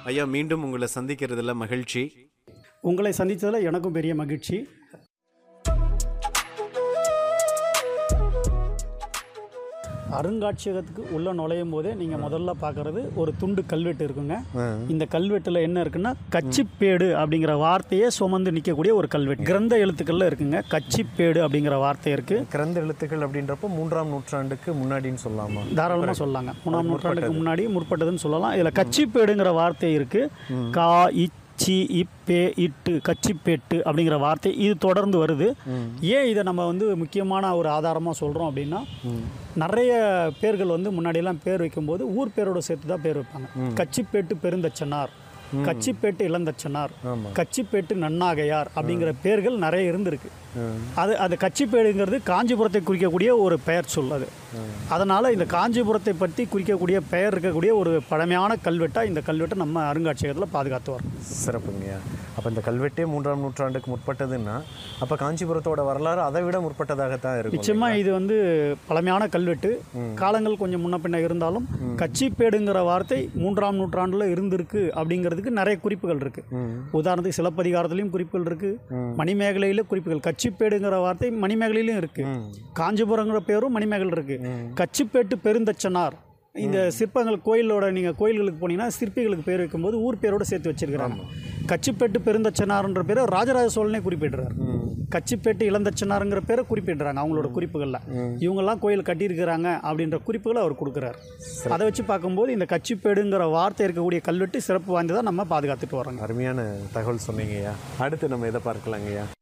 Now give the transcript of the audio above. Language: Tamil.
ஐயா மீண்டும் உங்களை சந்திக்கிறதுல மகிழ்ச்சி உங்களை சந்தித்ததில் எனக்கும் பெரிய மகிழ்ச்சி அருங்காட்சியகத்துக்கு உள்ளே நுழையும் போதே நீங்கள் முதல்ல பார்க்குறது ஒரு துண்டு கல்வெட்டு இருக்குங்க இந்த கல்வெட்டில் என்ன இருக்குன்னா கச்சிப்பேடு அப்படிங்கிற வார்த்தையே சுமந்து நிற்கக்கூடிய ஒரு கல்வெட்டு கிரந்த எழுத்துக்கள்ல இருக்குங்க கச்சிப்பேடு அப்படிங்கிற வார்த்தை இருக்குது கிறந்த எழுத்துக்கள் அப்படின்றப்போ மூன்றாம் நூற்றாண்டுக்கு முன்னாடின்னு சொல்லலாமா தாராளமாக சொல்லலாங்க மூணாம் நூற்றாண்டுக்கு முன்னாடி முற்பட்டதுன்னு சொல்லலாம் இதில் கச்சிப்பேடுங்கிற வார்த்தை இருக்குது கா இச்சி இப்பே இட்டு கச்சிப்பேட்டு அப்படிங்கிற வார்த்தை இது தொடர்ந்து வருது ஏன் இதை நம்ம வந்து முக்கியமான ஒரு ஆதாரமாக சொல்கிறோம் அப்படின்னா நிறைய பேர்கள் வந்து முன்னாடியெல்லாம் பேர் வைக்கும்போது ஊர் பேரோட சேர்த்து தான் பேர் வைப்பாங்க கச்சிப்பேட்டு பெருந்தச்சனார் கச்சிப்பேட்டு இளந்தச்சனார் ஆமா. கச்சிப்பேட்டு நன்னாகையார் அப்படிங்கிற பேர்கள் நிறைய இருந்திருக்கு அது அது கச்சிப்பேடுங்கிறது காஞ்சிபுரத்தை குறிக்கக்கூடிய ஒரு பெயர் சொல் அது அதனால் இந்த காஞ்சிபுரத்தை பற்றி குறிக்கக்கூடிய பெயர் இருக்கக்கூடிய ஒரு பழமையான கல்வெட்டாக இந்த கல்வெட்டை நம்ம அருங்காட்சியகத்தில் பாதுகாத்து வரோம் சிறப்புங்கய்யா அப்போ இந்த கல்வெட்டே மூன்றாம் நூற்றாண்டுக்கு முற்பட்டதுன்னா அப்போ காஞ்சிபுரத்தோட வரலாறு அதை விட முற்பட்டதாகத்தான் இருக்கும் நிச்சயமாக இது வந்து பழமையான கல்வெட்டு காலங்கள் கொஞ்சம் முன்ன பின்ன இருந்தாலும் கச்சிப்பேடுங்கிற வார்த்தை மூன்றாம் நூற்றாண்டில் இருந்திருக்கு அப்படிங்கிறதுக்கு நிறைய குறிப்புகள் இருக்குது உதாரணத்துக்கு சிலப்பதிகாரத்துலேயும் குறிப்புகள் இருக்குது மணிமேகலையில் குறிப்புகள் கச்சிப்பேடுங்கிற வார்த்தை மணிமேகலையிலும் இருக்குது காஞ்சிபுரங்கிற பேரும் மணிமேகலை இருக்குது கச்சிப்பேட்டு பெருந்தச்சனார் இந்த சிற்பங்கள் கோயிலோட நீங்கள் கோயில்களுக்கு போனீங்கன்னா சிற்பிகளுக்கு பேர் வைக்கும்போது ஊர் பேரோட சேர்த்து வச்சிருக்கிறாங்க கச்சிப்பேட்டு பெருந்தச்சனார்ன்ற பேரை ராஜராஜ சோழனே குறிப்பிடுறார் கச்சிப்பேட்டு இளந்தச்சனாருங்கிற பேரை குறிப்பிடுறாங்க அவங்களோட குறிப்புகளில் இவங்கெல்லாம் கோயில் கட்டியிருக்கிறாங்க அப்படின்ற குறிப்புகளை அவர் கொடுக்குறாரு அதை வச்சு பார்க்கும்போது இந்த கச்சிப்பேடுங்கிற வார்த்தை இருக்கக்கூடிய கல்வெட்டு சிறப்பு வாய்ந்ததாக நம்ம பாதுகாத்துட்டு வரோங்க அருமையான தகவல் சொன்னீங்கய்யா அடுத்து நம்ம எதை பார்க்கலாங்கய்யா